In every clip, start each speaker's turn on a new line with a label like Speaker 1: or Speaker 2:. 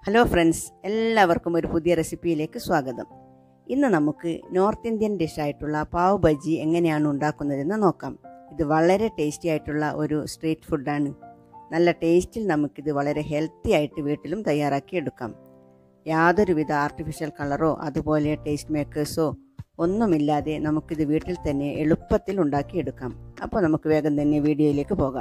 Speaker 1: hello friends എല്ലാവർക്കും ഒരു പുതിയ റെസിപ്പിയിലേക്ക് സ്വാഗതം ഇന്ന് നമുക്ക് നോർത്ത് ഇന്ത്യൻ ഡിഷായിട്ടുള്ള പാവ് ബജി എങ്ങനെയാണ് ഉണ്ടാക്കുന്നതെന്ന് നോക്കാം ഇത് വളരെ ടേസ്റ്റി ആയിട്ടുള്ള ഒരു സ്ട്രീറ്റ് ഫുഡാണ് നല്ല ടേസ്റ്റിൽ നമുക്കിത് വളരെ ഹെൽത്തി ആയിട്ട് വീട്ടിലും തയ്യാറാക്കി എടുക്കാം യാതൊരുവിധ ആർട്ടിഫിഷ്യൽ കളറോ അതുപോലെ ടേസ്റ്റ് മേക്കേഴ്സോ ഒന്നുമില്ലാതെ നമുക്കിത് വീട്ടിൽ തന്നെ എളുപ്പത്തിൽ ഉണ്ടാക്കിയെടുക്കാം അപ്പോൾ നമുക്ക് വേഗം തന്നെ വീഡിയോയിലേക്ക് പോകാം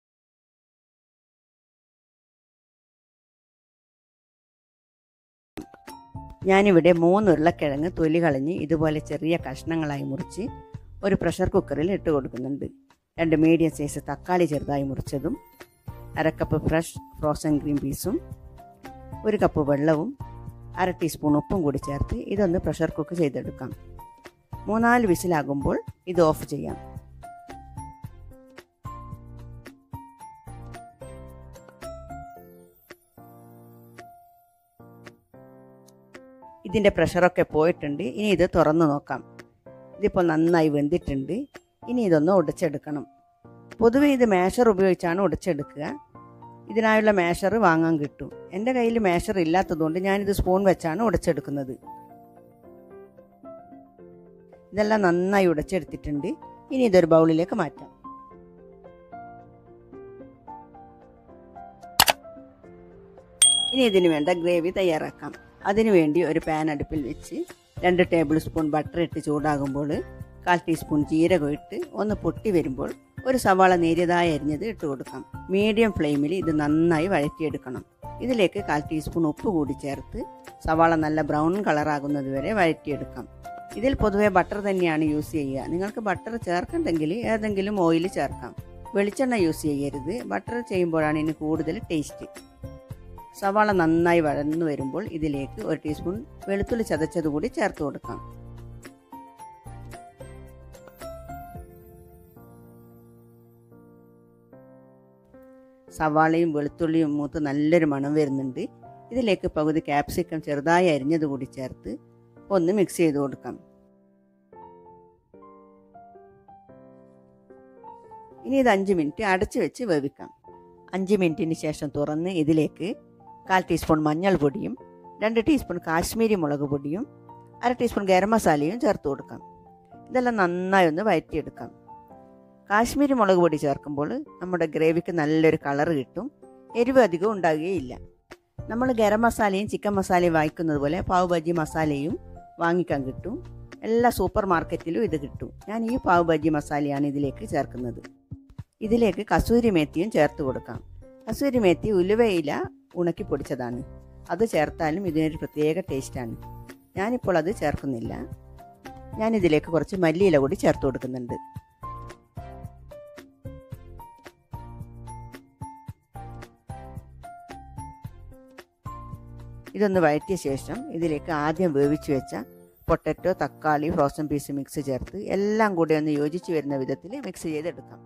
Speaker 1: ഞാനിവിടെ മൂന്ന് ഉരുളക്കിഴങ്ങ് തൊലി കളഞ്ഞ് ഇതുപോലെ ചെറിയ കഷ്ണങ്ങളായി മുറിച്ച് ഒരു പ്രഷർ കുക്കറിൽ ഇട്ട് കൊടുക്കുന്നുണ്ട് രണ്ട് മീഡിയം സൈസ് തക്കാളി ചെറുതായി മുറിച്ചതും അരക്കപ്പ് ഫ്രഷ് ഫ്രോസൺ ഗ്രീൻ പീസും ഒരു കപ്പ് വെള്ളവും അര ടീസ്പൂൺ ഉപ്പും കൂടി ചേർത്ത് ഇതൊന്ന് പ്രഷർ കുക്ക് ചെയ്തെടുക്കാം മൂന്നാല് വിസിലാകുമ്പോൾ ഇത് ഓഫ് ചെയ്യാം ഇതിൻ്റെ പ്രഷറൊക്കെ പോയിട്ടുണ്ട് ഇനി ഇത് തുറന്നു നോക്കാം ഇതിപ്പോൾ നന്നായി വെന്തിട്ടുണ്ട് ഇനി ഇതൊന്ന് ഉടച്ചെടുക്കണം പൊതുവെ ഇത് മേഷർ ഉപയോഗിച്ചാണ് ഉടച്ചെടുക്കുക ഇതിനായുള്ള മേഷർ വാങ്ങാൻ കിട്ടും എൻ്റെ കയ്യിൽ മേഷർ ഇല്ലാത്തതുകൊണ്ട് ഞാനിത് സ്പൂൺ വെച്ചാണ് ഉടച്ചെടുക്കുന്നത് ഇതെല്ലാം നന്നായി ഉടച്ചെടുത്തിട്ടുണ്ട് ഇനി ഇതൊരു ബൗളിലേക്ക് മാറ്റാം ഇനി ഇതിന് വേണ്ട ഗ്രേവി തയ്യാറാക്കാം അതിനുവേണ്ടി ഒരു പാൻ അടുപ്പിൽ വെച്ച് രണ്ട് ടേബിൾ സ്പൂൺ ബട്ടർ ഇട്ട് ചൂടാകുമ്പോൾ കാൽ ടീസ്പൂൺ ജീരകം ഇട്ട് ഒന്ന് പൊട്ടി വരുമ്പോൾ ഒരു സവാള നേരിയതായി അരിഞ്ഞത് ഇട്ട് കൊടുക്കാം മീഡിയം ഫ്ലെയിമിൽ ഇത് നന്നായി വഴറ്റിയെടുക്കണം ഇതിലേക്ക് കാൽ ടീസ്പൂൺ ഉപ്പ് കൂടി ചേർത്ത് സവാള നല്ല ബ്രൗൺ കളറാകുന്നത് വരെ വഴറ്റിയെടുക്കാം ഇതിൽ പൊതുവെ ബട്ടർ തന്നെയാണ് യൂസ് ചെയ്യുക നിങ്ങൾക്ക് ബട്ടർ ചേർക്കണ്ടെങ്കിൽ ഏതെങ്കിലും ഓയിൽ ചേർക്കാം വെളിച്ചെണ്ണ യൂസ് ചെയ്യരുത് ബട്ടർ ചെയ്യുമ്പോഴാണ് ഇനി കൂടുതൽ ടേസ്റ്റ് സവാള നന്നായി വഴന്നു വരുമ്പോൾ ഇതിലേക്ക് ഒരു ടീസ്പൂൺ വെളുത്തുള്ളി ചതച്ചത് കൂടി ചേർത്ത് കൊടുക്കാം സവാളയും വെളുത്തുള്ളിയും മൂത്ത് നല്ലൊരു മണം വരുന്നുണ്ട് ഇതിലേക്ക് പകുതി ക്യാപ്സിക്കം ചെറുതായി അരിഞ്ഞത് കൂടി ചേർത്ത് ഒന്ന് മിക്സ് ചെയ്ത് കൊടുക്കാം ഇനി ഇത് അഞ്ച് മിനിറ്റ് അടച്ചു വെച്ച് വേവിക്കാം അഞ്ച് മിനിറ്റിന് ശേഷം തുറന്ന് ഇതിലേക്ക് കാൽ ടീസ്പൂൺ മഞ്ഞൾപ്പൊടിയും രണ്ട് ടീസ്പൂൺ കാശ്മീരി മുളക് പൊടിയും അര ടീസ്പൂൺ ഗരം മസാലയും ചേർത്ത് കൊടുക്കാം ഇതെല്ലാം നന്നായി ഒന്ന് വഴറ്റിയെടുക്കാം കാശ്മീരി മുളക് പൊടി ചേർക്കുമ്പോൾ നമ്മുടെ ഗ്രേവിക്ക് നല്ലൊരു കളർ കിട്ടും എരിവ് അധികം ഉണ്ടാകുകയില്ല നമ്മൾ ഗരം മസാലയും ചിക്കൻ മസാലയും വാങ്ങിക്കുന്നത് പോലെ പാവ് ബജി മസാലയും വാങ്ങിക്കാൻ കിട്ടും എല്ലാ സൂപ്പർ മാർക്കറ്റിലും ഇത് കിട്ടും ഞാൻ ഈ പാവ് ബജി മസാലയാണ് ഇതിലേക്ക് ചേർക്കുന്നത് ഇതിലേക്ക് കസൂരി മേത്തിയും ചേർത്ത് കൊടുക്കാം കസൂരി മേത്തി ഉലുവയില ഉണക്കി പൊടിച്ചതാണ് അത് ചേർത്താലും ഇതിനൊരു പ്രത്യേക ടേസ്റ്റാണ് ഞാനിപ്പോൾ അത് ചേർക്കുന്നില്ല ഞാനിതിലേക്ക് കുറച്ച് മല്ലിയില കൂടി ചേർത്ത് കൊടുക്കുന്നുണ്ട് ഇതൊന്ന് വഴറ്റിയ ശേഷം ഇതിലേക്ക് ആദ്യം വേവിച്ച് വെച്ച പൊട്ടറ്റോ തക്കാളി ഫ്രോസൺ പീസ് മിക്സ് ചേർത്ത് എല്ലാം കൂടി ഒന്ന് യോജിച്ച് വരുന്ന വിധത്തിൽ മിക്സ് ചെയ്തെടുക്കാം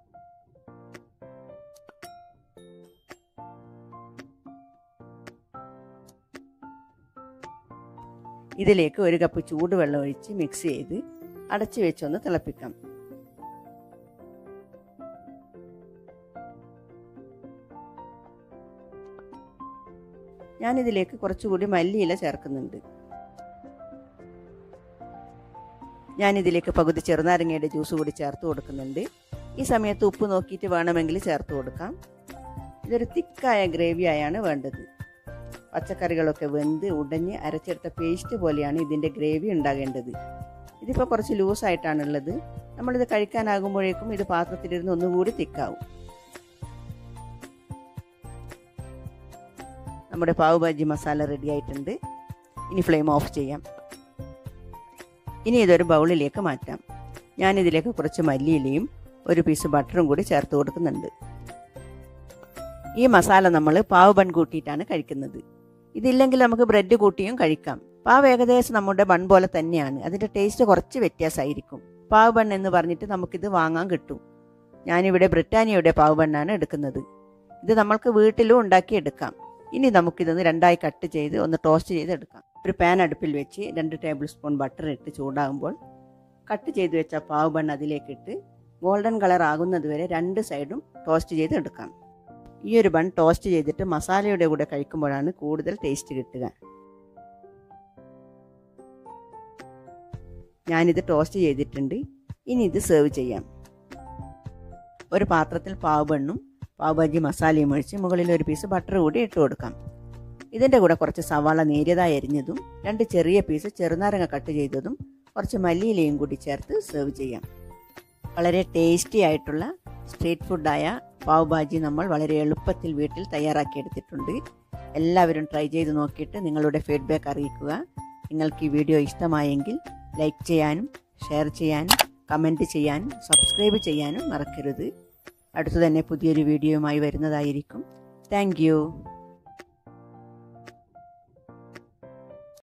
Speaker 1: ഇതിലേക്ക് ഒരു കപ്പ് ചൂടുവെള്ളം ഒഴിച്ച് മിക്സ് ചെയ്ത് അടച്ചു വെച്ചൊന്ന് തിളപ്പിക്കാം ഞാനിതിലേക്ക് കുറച്ചുകൂടി മല്ലിയില ചേർക്കുന്നുണ്ട് ഞാനിതിലേക്ക് പകുതി ചെറുനാരങ്ങയുടെ ജ്യൂസ് കൂടി ചേർത്ത് കൊടുക്കുന്നുണ്ട് ഈ സമയത്ത് ഉപ്പ് നോക്കിയിട്ട് വേണമെങ്കിൽ ചേർത്ത് കൊടുക്കാം ഇതൊരു തിക്കായ ഗ്രേവി ആയാണ് വേണ്ടത് പച്ചക്കറികളൊക്കെ വെന്ത് ഉടഞ്ഞ് അരച്ചെടുത്ത പേസ്റ്റ് പോലെയാണ് ഇതിൻ്റെ ഗ്രേവി ഉണ്ടാകേണ്ടത് ഇതിപ്പോൾ കുറച്ച് ലൂസായിട്ടാണുള്ളത് നമ്മളിത് കഴിക്കാനാകുമ്പോഴേക്കും ഇത് പാത്രത്തിലിരുന്ന് ഒന്നുകൂടി തിക്കാവും നമ്മുടെ പാവ് ഭാജി മസാല റെഡി ആയിട്ടുണ്ട് ഇനി ഫ്ലെയിം ഓഫ് ചെയ്യാം ഇനി ഇതൊരു ബൗളിലേക്ക് മാറ്റാം ഞാനിതിലേക്ക് കുറച്ച് മല്ലിയിലയും ഒരു പീസ് ബട്ടറും കൂടി ചേർത്ത് കൊടുക്കുന്നുണ്ട് ഈ മസാല നമ്മൾ പാവ് ബൺ കൂട്ടിയിട്ടാണ് കഴിക്കുന്നത് ഇതില്ലെങ്കിൽ നമുക്ക് ബ്രെഡ് കൂട്ടിയും കഴിക്കാം പാവ് ഏകദേശം നമ്മുടെ ബൺ പോലെ തന്നെയാണ് അതിൻ്റെ ടേസ്റ്റ് കുറച്ച് വ്യത്യാസമായിരിക്കും പാവ് ബൺ എന്ന് പറഞ്ഞിട്ട് നമുക്കിത് വാങ്ങാൻ കിട്ടും ഞാനിവിടെ ബ്രിട്ടാനിയയുടെ പാവ് ബണ്ണാണ് എടുക്കുന്നത് ഇത് നമ്മൾക്ക് വീട്ടിലും ഉണ്ടാക്കിയെടുക്കാം ഇനി നമുക്കിതൊന്ന് രണ്ടായി കട്ട് ചെയ്ത് ഒന്ന് ടോസ്റ്റ് ചെയ്തെടുക്കാം ഒരു പാൻ അടുപ്പിൽ വെച്ച് രണ്ട് ടേബിൾ സ്പൂൺ ബട്ടർ ഇട്ട് ചൂടാകുമ്പോൾ കട്ട് ചെയ്ത് വെച്ച പാവ് ബൺ അതിലേക്കിട്ട് ഗോൾഡൻ കളർ ആകുന്നത് വരെ രണ്ട് സൈഡും ടോസ്റ്റ് ചെയ്ത് എടുക്കാം ഈ ഒരു ബൺ ടോസ്റ്റ് ചെയ്തിട്ട് മസാലയുടെ കൂടെ കഴിക്കുമ്പോഴാണ് കൂടുതൽ ടേസ്റ്റ് കിട്ടുക ഞാനിത് ടോസ്റ്റ് ചെയ്തിട്ടുണ്ട് ഇനി ഇത് സെർവ് ചെയ്യാം ഒരു പാത്രത്തിൽ പാവ് ബണ്ണും പാവ് ഭാജി മസാലയും ഒഴിച്ച് മുകളിൽ ഒരു പീസ് ബട്ടർ കൂടി ഇട്ട് കൊടുക്കാം ഇതിൻ്റെ കൂടെ കുറച്ച് സവാള നേരിയതായി അരിഞ്ഞതും രണ്ട് ചെറിയ പീസ് ചെറുനാരങ്ങ കട്ട് ചെയ്തതും കുറച്ച് മല്ലിയിലയും കൂടി ചേർത്ത് സെർവ് ചെയ്യാം വളരെ ടേസ്റ്റി ആയിട്ടുള്ള സ്ട്രീറ്റ് ഫുഡായ പാവ് ഭാജി നമ്മൾ വളരെ എളുപ്പത്തിൽ വീട്ടിൽ തയ്യാറാക്കിയെടുത്തിട്ടുണ്ട് എല്ലാവരും ട്രൈ ചെയ്ത് നോക്കിയിട്ട് നിങ്ങളുടെ ഫീഡ്ബാക്ക് അറിയിക്കുക നിങ്ങൾക്ക് ഈ വീഡിയോ ഇഷ്ടമായെങ്കിൽ ലൈക്ക് ചെയ്യാനും ഷെയർ ചെയ്യാനും കമൻറ്റ് ചെയ്യാനും സബ്സ്ക്രൈബ് ചെയ്യാനും മറക്കരുത് അടുത്തു തന്നെ പുതിയൊരു വീഡിയോയുമായി വരുന്നതായിരിക്കും താങ്ക്